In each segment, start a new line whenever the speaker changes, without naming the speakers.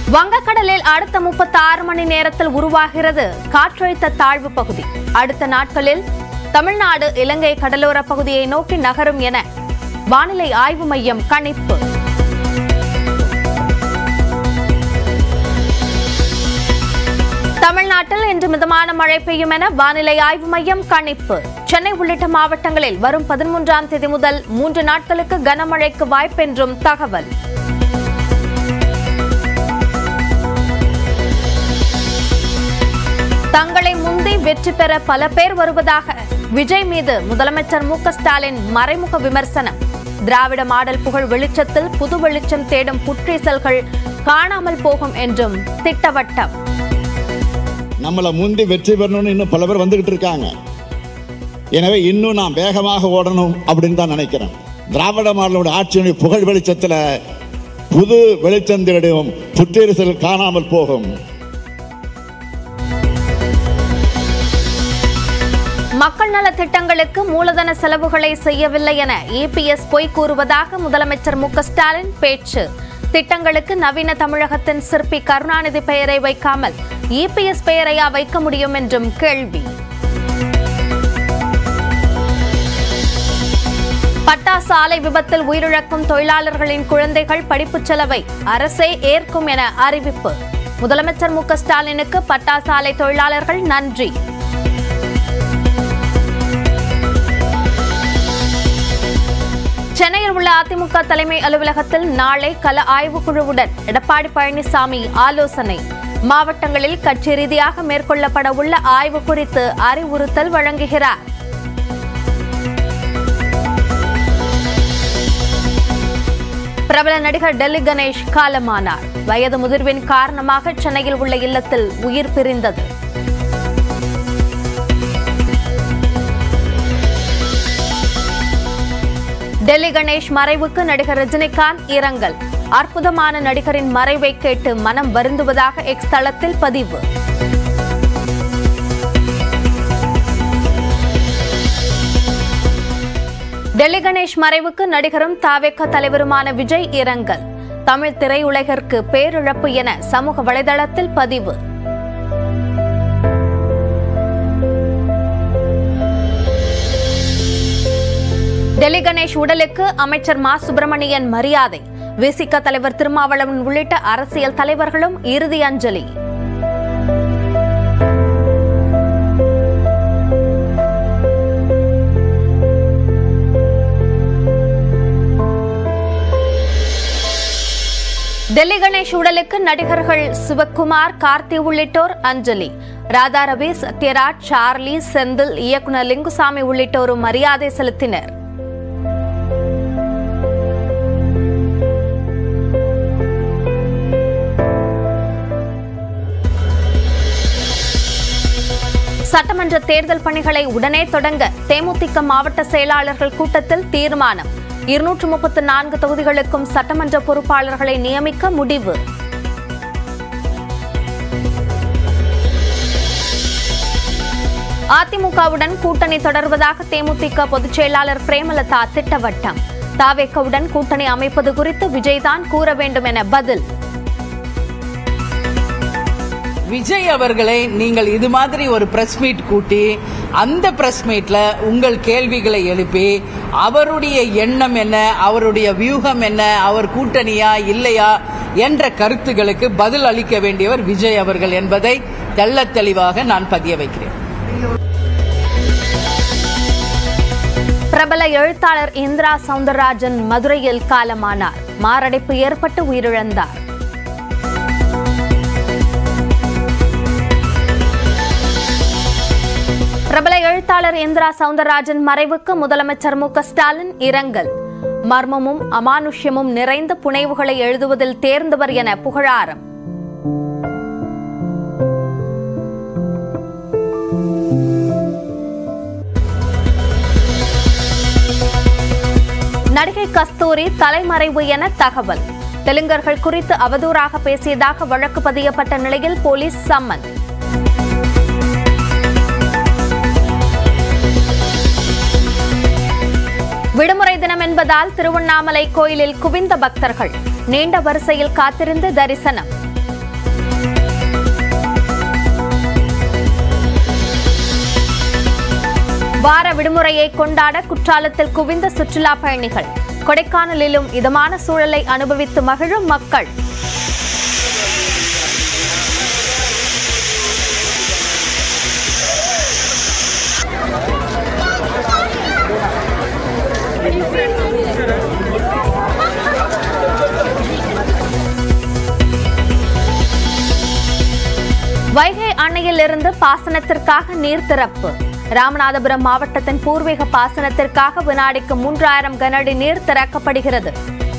வங்கக்கடலில் அடுத்த முப்பத்தி ஆறு மணி நேரத்தில் உருவாகிறது காற்றழுத்த தாழ்வு பகுதி அடுத்த நாட்களில் தமிழ்நாடு இலங்கை கடலோர பகுதியை நோக்கி நகரும் என வானிலை ஆய்வு மையம் கணிப்பு தமிழ்நாட்டில் இன்று மிதமான மழை பெய்யும் என வானிலை ஆய்வு மையம் கணிப்பு சென்னை உள்ளிட்ட மாவட்டங்களில் வரும் பதிமூன்றாம் தேதி முதல் மூன்று நாட்களுக்கு கனமழைக்கு வாய்ப்பென்றும் தகவல் தங்களை முந்தி வெற்றி பெற பல பேர் வருவதாக விஜய் மீது முதலமைச்சர் மு க ஸ்டாலின் மறைமுக விமர்சனம் திராவிட மாடல் புகழ் வெளிச்சத்தில் புது வெளிச்சம் தேடும் புற்றீசல்கள் காணாமல் போகும் என்றும் திட்டவட்டம்
நம்மளை முந்தி வெற்றி பெறணும்னு இன்னும் பல பேர் வந்துகிட்டு இருக்காங்க எனவே இன்னும் நான் வேகமாக ஓடணும் அப்படின்னு தான் நினைக்கிறேன் திராவிட மாடலோட ஆட்சியினுடைய புகழ் வெளிச்சத்தில் புது வெளிச்சம் தேடும் புற்றீரசல் காணாமல் போகும்
மக்கள் நல திட்டங்களுக்கு மூலதன செலவுகளை செய்யவில்லை என இபிஎஸ் பொய் கூறுவதாக முதலமைச்சர் மு க ஸ்டாலின் பேச்சு திட்டங்களுக்கு நவீன தமிழகத்தின் சிற்பி கருணாநிதி பெயரை வைக்காமல் இபிஎஸ் பெயரையா வைக்க முடியும் என்றும் கேள்வி பட்டாசு ஆலை விபத்தில் உயிரிழக்கும் தொழிலாளர்களின் குழந்தைகள் படிப்புச் செலவை அரசே ஏற்கும் என அறிவிப்பு முதலமைச்சர் மு க ஸ்டாலினுக்கு பட்டாசு ஆலை தொழிலாளர்கள் நன்றி சென்னையில் உள்ள அதிமுக தலைமை அலுவலகத்தில் நாளை கள ஆய்வுக்குழுவுடன் எடப்பாடி பழனிசாமி ஆலோசனை மாவட்டங்களில் கட்சி ரீதியாக மேற்கொள்ளப்பட உள்ள ஆய்வு குறித்து அறிவுறுத்தல் வழங்குகிறார் பிரபல நடிகர் டெல்லி கணேஷ் காலமானார் வயது முதிர்வின் காரணமாக சென்னையில் உள்ள இல்லத்தில் உயிர் பிரிந்தது டெல்லி கணேஷ் மறைவுக்கு நடிகர் ரஜினிகாந்த் இரங்கல் அற்புதமான நடிகரின் மறைவை கேட்டு மனம் வருந்துவதாக எக்ஸ் தளத்தில் பதிவு டெல்லி கணேஷ் மறைவுக்கு நடிகரும் தாவேக்க தலைவருமான விஜய் இரங்கல் தமிழ் திரையுலகிற்கு பேரிழப்பு என சமூக வலைதளத்தில் பதிவு டெல்லி கணேஷ் உடலுக்கு அமைச்சர் மா சுப்பிரமணியன் மரியாதை விசிக தலைவர் திருமாவளவன் உள்ளிட்ட அரசியல் தலைவர்களும் இறுதி அஞ்சலி டெல்லி கணேஷ் உடலுக்கு நடிகர்கள் சிவக்குமார் கார்த்தி உள்ளிட்டோர் அஞ்சலி ராதா ரவி சத்யராஜ் சார்லி செந்தில் இயக்குனர் லிங்குசாமி உள்ளிட்டோரும் மரியாதை செலுத்தினர் சட்டமன்ற தேர்தல் பணிகளை உடனே தொடங்க தேமுதிக மாவட்ட செயலாளர்கள் கூட்டத்தில் தீர்மானம் இருநூற்று முப்பத்து நான்கு தொகுதிகளுக்கும் சட்டமன்ற பொறுப்பாளர்களை நியமிக்க முடிவு அதிமுகவுடன் கூட்டணி தொடர்வதாக தேமுதிக பொதுச் செயலாளர் பிரேமலதா திட்டவட்டம் தாவேக்கவுடன் கூட்டணி அமைப்பது குறித்து விஜய்தான் கூற வேண்டும் என பதில்
விஜய் அவர்களை நீங்கள் இது மாதிரி ஒரு பிரஸ் மீட் கூட்டி அந்த பிரஸ் மீட்ல உங்கள் கேள்விகளை எழுப்பி அவருடைய எண்ணம் என்ன அவருடைய வியூகம் என்ன அவர் கூட்டணியா இல்லையா என்ற கருத்துகளுக்கு பதில் அளிக்க வேண்டியவர் விஜய் அவர்கள் என்பதை தெள்ளத் தெளிவாக நான் பதிய வைக்கிறேன்
பிரபல எழுத்தாளர் இந்திரா சவுந்தரராஜன் மதுரையில் காலமானார் மாரடைப்பு ஏற்பட்டு உயிரிழந்தார் பிரபல எழுத்தாளர் இந்திரா சவுந்தரராஜன் மறைவுக்கு முதலமைச்சர் மு க ஸ்டாலின் இரங்கல் மர்மமும் அமானுஷ்யமும் நிறைந்த புனைவுகளை எழுதுவதில் தேர்ந்தவர் என புகழாரம் நடிகை கஸ்தூரி தலைமறைவு என தகவல் தெலுங்கர்கள் குறித்து அவதூறாக பேசியதாக வழக்கு பதியப்பட்ட நிலையில் போலீஸ் சம்மன் விடுமுறை தினம் என்பதால் திருவண்ணாமலை கோயிலில் குவிந்த பக்தர்கள் நீண்ட வரிசையில் காத்திருந்து தரிசனம் வார விடுமுறையை கொண்டாட குற்றாலத்தில் குவிந்த சுற்றுலா பயணிகள் கொடைக்கானலிலும் இதமான சூழலை அனுபவித்து மகிழும் மக்கள் வைகை அணையிலிருந்து பாசனத்திற்காக நீர் திறப்பு ராமநாதபுரம் மாவட்டத்தின் பூர்வீக பாசனத்திற்காக வினாடிக்கு மூன்றாயிரம் கனஅடி நீர் திறக்கப்படுகிறது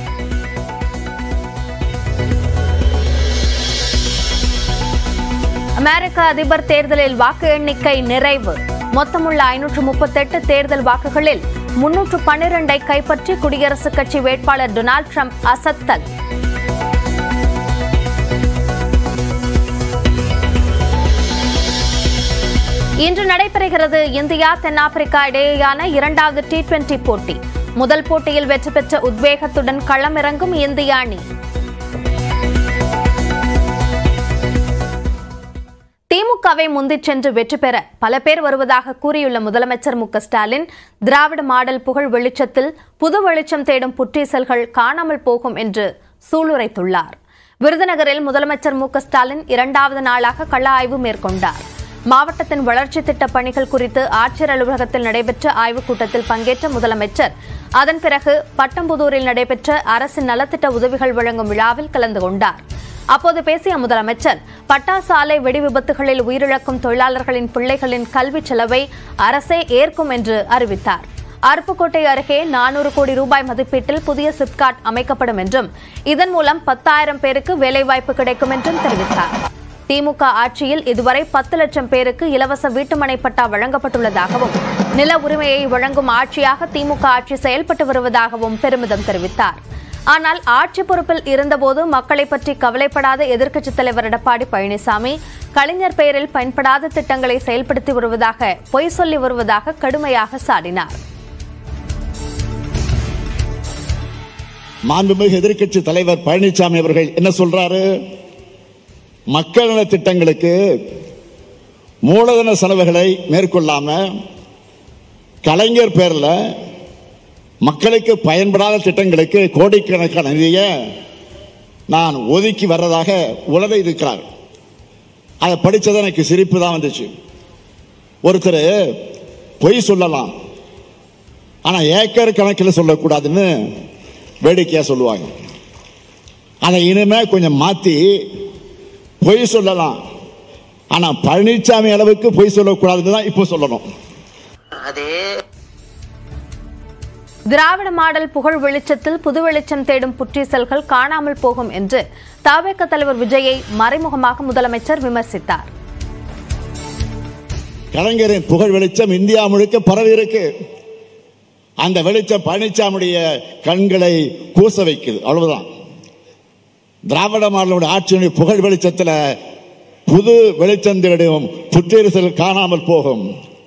அமெரிக்க அதிபர் தேர்தலில் வாக்கு எண்ணிக்கை நிறைவு மொத்தமுள்ள ஐநூற்று முப்பத்தெட்டு தேர்தல் வாக்குகளில் முன்னூற்று பன்னிரண்டை கைப்பற்றி குடியரசுக் கட்சி வேட்பாளர் டொனால்ட் ட்ரம்ப் அசத்தல் இன்று நடைபெறுகிறது இந்தியா தென்னாப்பிரிக்கா இடையேயான இரண்டாவது டி டுவெண்டி போட்டி முதல் போட்டியில் வெற்றி பெற்ற உத்வேகத்துடன் களமிறங்கும் இந்திய அணி திமுகவை முந்திச் சென்று வெற்றி பெற பல பேர் வருவதாக கூறியுள்ள முதலமைச்சர் மு க ஸ்டாலின் திராவிட மாடல் புகழ் வெளிச்சத்தில் புது வெளிச்சம் தேடும் புற்றீசல்கள் காணாமல் போகும் என்று சூளுரைத்துள்ளார் விருதுநகரில் முதலமைச்சர் மு க ஸ்டாலின் இரண்டாவது நாளாக கள ஆய்வு மேற்கொண்டார் மாவட்டத்தின் வளர்ச்சி திட்ட பணிகள் குறித்து ஆட்சியர் அலுவலகத்தில் நடைபெற்ற ஆய்வுக் கூட்டத்தில் பங்கேற்ற முதலமைச்சர் அதன் பிறகு பட்டம்புதூரில் நடைபெற்ற அரசின் நலத்திட்ட உதவிகள் வழங்கும் விழாவில் கலந்து கொண்டார் அப்போது பேசிய முதலமைச்சர் பட்டாசு ஆலை வெடி விபத்துகளில் உயிரிழக்கும் தொழிலாளர்களின் பிள்ளைகளின் கல்விச் செலவை அரசே ஏற்கும் என்று அறிவித்தார் அருப்புக்கோட்டை அருகே நானூறு கோடி ரூபாய் மதிப்பீட்டில் புதிய சிப்காட் அமைக்கப்படும் என்றும் இதன் மூலம் பத்தாயிரம் பேருக்கு வேலைவாய்ப்பு கிடைக்கும் என்றும் தெரிவித்தார் திமுக ஆட்சியில் இதுவரை பத்து லட்சம் பேருக்கு இலவச வீட்டுமனை பட்டா வழங்கப்பட்டுள்ளதாகவும் நில உரிமையை வழங்கும் ஆட்சியாக திமுக ஆட்சி செயல்பட்டு வருவதாகவும் பெருமிதம் தெரிவித்தார் ஆனால் ஆட்சி பொறுப்பில் இருந்தபோது மக்களை பற்றி கவலைப்படாத எதிர்க்கட்சித் தலைவர் எடப்பாடி பழனிசாமி கலைஞர் பெயரில் பயன்படாத திட்டங்களை செயல்படுத்தி வருவதாக பொய் சொல்லி வருவதாக கடுமையாக சாடினார்
மாண்புமிகு எதிர்க்கட்சி தலைவர் பழனிசாமி அவர்கள் என்ன சொல்றாரு மக்கள் நல திட்டங்களுக்கு மூலதன செலவுகளை மேற்கொள்ளாம கலைஞர் பேர்ல மக்களுக்கு பயன்படாத திட்டங்களுக்கு கோடிக்கணக்கான நிதியை நான் ஒதுக்கி வர்றதாக உளவை இருக்கிறார் அதை படிச்சது எனக்கு சிரிப்பு தான் வந்துச்சு ஒருத்தர் பொய் சொல்லலாம் ஆனா ஏக்கர் கணக்கில் சொல்லக்கூடாதுன்னு வேடிக்கையா சொல்லுவாங்க அதை இனிமே கொஞ்சம் மாத்தி பொய் சொல்லலாம் ஆனா பழனிசாமி அளவுக்கு பொய் சொல்லக்கூடாதுன்னு தான் இப்போ சொல்லணும்
அதே
திராவிட மாடல் புகழ் வெளிச்சத்தில் புது வெளிச்சம் தேடும் புற்றீசல்கள் காணாமல் போகும் என்று தாவேக தலைவர் விஜயை மறைமுகமாக முதலமைச்சர் விமர்சித்தார்
கலைஞரின் புகழ் வெளிச்சம் இந்தியா முழுக்க பரவி இருக்கு அந்த வெளிச்சம் பழனிசாமியுடைய கண்களை கூச வைக்குது அவ்வளவுதான் திராவிட மாடலோட ஆட்சியினுடைய புகழ் வெளிச்சத்தில் புது வெளிச்சம் தேடும் புற்றீசல் காணாமல் போகும்